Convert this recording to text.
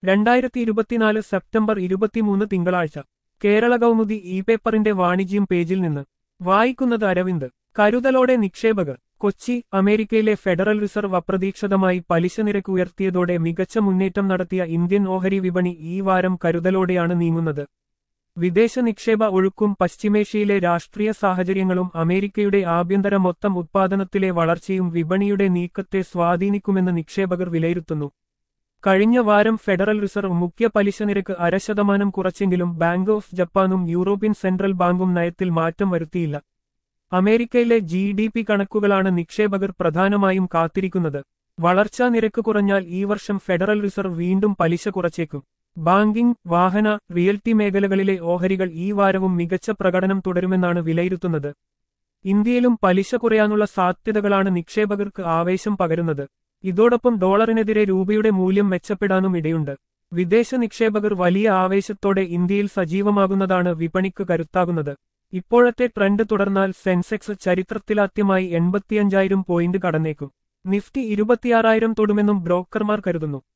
രണ്ടായിരത്തി ഇരുപത്തിനാല് സെപ്റ്റംബർ ഇരുപത്തിമൂന്ന് തിങ്കളാഴ്ച കേരള കൗമുദി ഇ പേപ്പറിന്റെ വാണിജ്യം പേജിൽ നിന്ന് വായിക്കുന്നത് അരവിന്ദ് കരുതലോടെ നിക്ഷേപകർ കൊച്ചി അമേരിക്കയിലെ ഫെഡറൽ റിസർവ് അപ്രതീക്ഷിതമായി പലിശ നിരക്ക് ഉയർത്തിയതോടെ മികച്ച മുന്നേറ്റം നടത്തിയ ഇന്ത്യൻ ഓഹരി വിപണി ഈ വാരം കരുതലോടെയാണ് നീങ്ങുന്നത് വിദേശ നിക്ഷേപ ഒഴുക്കും പശ്ചിമേഷ്യയിലെ രാഷ്ട്രീയ സാഹചര്യങ്ങളും അമേരിക്കയുടെ ആഭ്യന്തര മൊത്തം ഉത്പാദനത്തിലെ വളർച്ചയും വിപണിയുടെ നീക്കത്തെ സ്വാധീനിക്കുമെന്ന് നിക്ഷേപകർ വിലയിരുത്തുന്നു കഴിഞ്ഞ വാരം ഫെഡറൽ റിസർവ് മുഖ്യ പലിശ നിരക്ക് അര ശതമാനം കുറച്ചെങ്കിലും ബാങ്ക് ഓഫ് ജപ്പാനും യൂറോപ്യൻ സെൻട്രൽ ബാങ്കും നയത്തിൽ മാറ്റം വരുത്തിയില്ല അമേരിക്കയിലെ ജി ഡി പി കണക്കുകളാണ് നിക്ഷേപകർ പ്രധാനമായും കാത്തിരിക്കുന്നത് വളർച്ചാ നിരക്ക് കുറഞ്ഞാൽ ഈ വർഷം ഫെഡറൽ റിസർവ് വീണ്ടും പലിശ കുറച്ചേക്കും ബാങ്കിംഗ് വാഹന റിയൽറ്റി മേഖലകളിലെ ഓഹരികൾ ഈ വാരവും മികച്ച പ്രകടനം തുടരുമെന്നാണ് വിലയിരുത്തുന്നത് ഇന്ത്യയിലും പലിശ കുറയാനുള്ള സാധ്യതകളാണ് നിക്ഷേപകർക്ക് ആവേശം പകരുന്നത് ഇതോടൊപ്പം ഡോളറിനെതിരെ രൂപയുടെ മൂല്യം മെച്ചപ്പെടാനും ഇടയുണ്ട് വിദേശ നിക്ഷേപകർ വലിയ ആവേശത്തോടെ ഇന്ത്യയിൽ സജീവമാകുന്നതാണ് വിപണിക്ക് കരുത്താകുന്നത് ഇപ്പോഴത്തെ ട്രെൻഡ് തുടർന്നാൽ സെൻസെക്സ് ചരിത്രത്തിലാദ്യമായി എൺപത്തിയഞ്ചായിരം പോയിന്റ് കടന്നേക്കും നിഫ്റ്റി ഇരുപത്തിയാറായിരം തൊടുമെന്നും ബ്രോക്കർമാർ കരുതുന്നു